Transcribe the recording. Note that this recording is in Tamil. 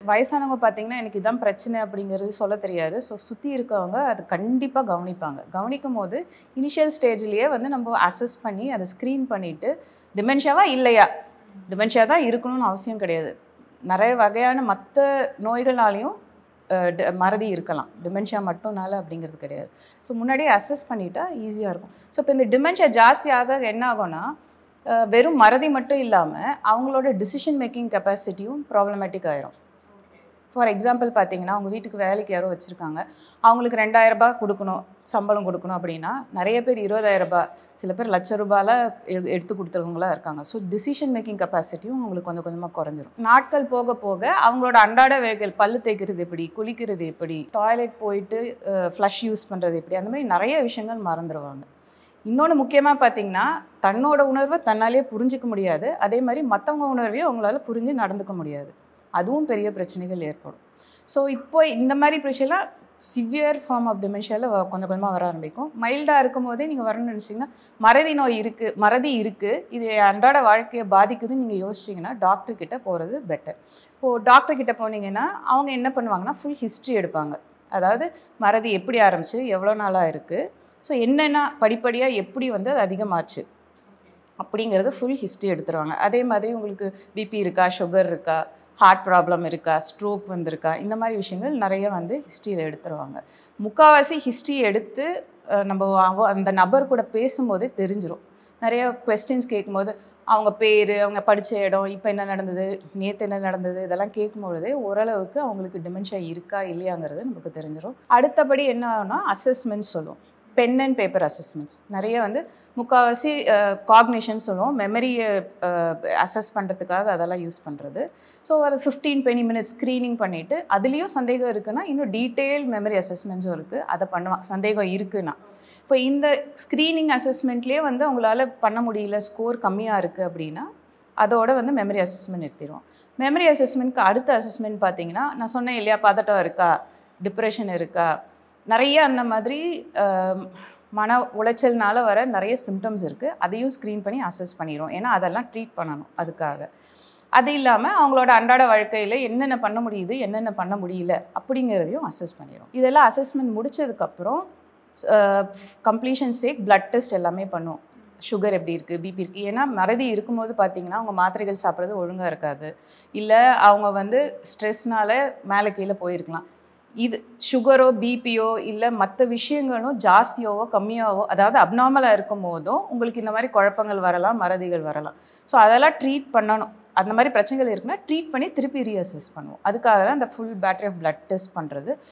வயசானவங்க பார்த்தீங்கன்னா எனக்கு இதான் பிரச்சனை அப்படிங்கிறது சொல்ல தெரியாது ஸோ சுற்றி இருக்கவங்க அது கண்டிப்பாக கவனிப்பாங்க கவனிக்கும் போது இனிஷியல் ஸ்டேஜ்லேயே வந்து நம்ம அசஸ் பண்ணி அதை ஸ்க்ரீன் பண்ணிவிட்டு டிமென்ஷியாவா இல்லையா டிமென்ஷியா தான் இருக்கணும்னு அவசியம் கிடையாது நிறைய வகையான மற்ற நோய்களாலையும் அஹ், ட- மறதி இருக்கலாம் டிமென்ஷியா மட்டும்னால அப்படிங்கிறது கிடையாது ஸோ முன்னாடியே அசஸ் பண்ணிட்டா ஈஸியாக இருக்கும் ஸோ இப்போ இந்த டிமென்ஷியா ஜாஸ்தியாக என்ன ஆகும்னா அஹ், வெறும் மறதி மட்டும் இல்லாமல் அவங்களோட டிசிஷன் மேக்கிங் கெப்பாசிட்டியும் ப்ராப்ளமேட்டிக் ஆயிரும் ஃபார் எக்ஸாம்பிள் பார்த்தீங்கன்னா அவங்க வீட்டுக்கு வேலைக்கு யாரோ வச்சுருக்காங்க அவங்களுக்கு ரெண்டாயிரம் ரூபாய் கொடுக்கணும் சம்பளம் கொடுக்கணும் அப்படின்னா நிறைய பேர் இருபதாயிரம் ரூபாய் சில பேர் லட்ச ரூபாயில் எடுத்து கொடுத்துருவங்களா இருக்காங்க ஸோ டிசிஷன் மேக்கிங் கெப்பாசிட்டியும் அவங்களுக்கு கொஞ்சம் கொஞ்சமாக குறைஞ்சிரும் நாட்கள் போக போக அவங்களோட அன்றாட வேலைகள் பல்லு தேய்க்கிறது எப்படி குளிக்கிறது எப்படி டாய்லெட் போயிட்டு ஃப்ளஷ் யூஸ் பண்ணுறது எப்படி அந்த மாதிரி நிறைய விஷயங்கள் மறந்துடுவாங்க இன்னொன்று முக்கியமாக பார்த்தீங்கன்னா தன்னோட உணர்வை தன்னாலே புரிஞ்சிக்க முடியாது அதே மாதிரி மற்றவங்க உணர்வையும் அவங்களால புரிஞ்சு நடந்துக்க முடியாது அதுவும் பெரிய பிரச்சனைகள் ஏற்படும் ஸோ இப்போ இந்த மாதிரி பிரச்சனைலாம் சிவியர் ஃபார்ம் ஆஃப் டிமென்ஷியாவில் கொஞ்சம் கொஞ்சமாக வர ஆரம்பிக்கும் மைல்டாக இருக்கும் போதே நீங்கள் வரணும்னு நினச்சிங்கன்னா மறதி நோய் இருக்குது மறதி இருக்குது இது அன்றாட வாழ்க்கையை பாதிக்குதுன்னு நீங்கள் யோசிச்சிங்கன்னா டாக்டர் கிட்ட போகிறது பெட்டர் இப்போது டாக்டர் கிட்ட போனீங்கன்னா அவங்க என்ன பண்ணுவாங்கன்னா ஃபுல் ஹிஸ்ட்ரி எடுப்பாங்க அதாவது மறதி எப்படி ஆரம்பிச்சு எவ்வளோ நாளாக இருக்குது ஸோ என்னென்ன படிப்படியாக எப்படி வந்து அது அதிகமாச்சு அப்படிங்கிறது ஃபுல் ஹிஸ்ட்ரி எடுத்துருவாங்க அதே மாதிரி உங்களுக்கு பிபி இருக்கா சுகர் இருக்கா ஹார்ட் ப்ராப்ளம் இருக்கா ஸ்ட்ரோக் வந்திருக்கா இந்த மாதிரி விஷயங்கள் நிறைய வந்து ஹிஸ்ட்ரியில் எடுத்துருவாங்க முக்கால்வாசி ஹிஸ்ட்ரி எடுத்து அஹ், நம்ம அவ- அந்த நபர் கூட பேசும்போதே தெரிஞ்சிரும் நிறைய கொஸ்டின்ஸ் கேட்கும்போது அவங்க பேர் அவங்க படித்த இடம் இப்போ என்ன நடந்தது நேற்று என்ன நடந்தது இதெல்லாம் கேட்கும்பொழுதே ஓரளவுக்கு அவங்களுக்கு டிமென்ஷியா இருக்கா இல்லையாங்கிறது நமக்கு தெரிஞ்சிடும் அடுத்தபடி என்ன ஆகும்னா அசஸ்மெண்ட் சொல்லுவோம் பென் அண்ட் பேப்பர் அசஸ்மெண்ட்ஸ் நிறைய வந்து முக்கால்வாசி காக்னிஷன் சொல்லுவோம் மெமரியை அசஸ் பண்ணுறதுக்காக அதெல்லாம் யூஸ் பண்ணுறது ஸோ அது ஃபிஃப்டீன் டுவெண்ட்டி மினிட்ஸ் ஸ்க்ரீனிங் பண்ணிவிட்டு அதுலேயும் சந்தேகம் இருக்குன்னா இன்னும் டீட்டெயில் மெமரி அசஸ்மெண்ட்ஸும் இருக்குது அதை பண்ணுவான் சந்தேகம் இருக்குன்னா இப்போ இந்த ஸ்க்ரீனிங் அசஸ்மெண்ட்லேயே வந்து அவங்களால பண்ண முடியல ஸ்கோர் கம்மியாக இருக்குது அப்படின்னா அதோட வந்து மெமரி அசஸ்மெண்ட் நிறுத்திடுவோம் மெமரி அசஸ்மெண்ட்க்கு அடுத்த அசஸ்மெண்ட் பார்த்தீங்கன்னா நான் சொன்னேன் இல்லையா பதட்டம் இருக்கா டிப்ரெஷன் இருக்கா நிறைய அந்த மாதிரி ஆம், மன உளைச்சல்னால வர நிறைய சிம்டம்ஸ் இருக்குது அதையும் ஸ்க்ரீன் பண்ணி அசஸ் பண்ணிடுவோம் ஏன்னா அதெல்லாம் ட்ரீட் பண்ணணும் அதுக்காக அது இல்லாமல் அவங்களோட அன்றாட வாழ்க்கையில் என்னென்ன பண்ண முடியுது என்னென்ன பண்ண முடியல அப்படிங்கிறதையும் அசஸ் பண்ணிடும் இதெல்லாம் அசஸ்மெண்ட் முடிச்சதுக்கப்புறம் கம்ப்ளீஷன் சேக் பிளட் டெஸ்ட் எல்லாமே பண்ணுவோம் சுகர் எப்படி இருக்குது பிபி இருக்குது ஏன்னா மறதி இருக்கும்போது பார்த்தீங்கன்னா அவங்க மாத்திரைகள் சாப்பிட்றது ஒழுங்காக இருக்காது இல்லை அவங்க வந்து ஸ்ட்ரெஸ்னால மேலே கீழே போயிருக்கலாம் இது சுகரோ பிபியோ இல்லை மற்ற விஷயங்களும் ஜாஸ்தியாவோ கம்மியாவோ அதாவது அப்நார்மலாக இருக்கும் போதும் உங்களுக்கு இந்த மாதிரி குழப்பங்கள் வரலாம் மறதிகள் வரலாம் ஸோ அதெல்லாம் ட்ரீட் பண்ணணும் அந்த மாதிரி பிரச்சனைகள் இருக்குன்னா ட்ரீட் பண்ணி திருப்பி ரீஅசஸ் பண்ணுவோம் அதுக்காக தான் இந்த full battery of blood test பண்ணுறது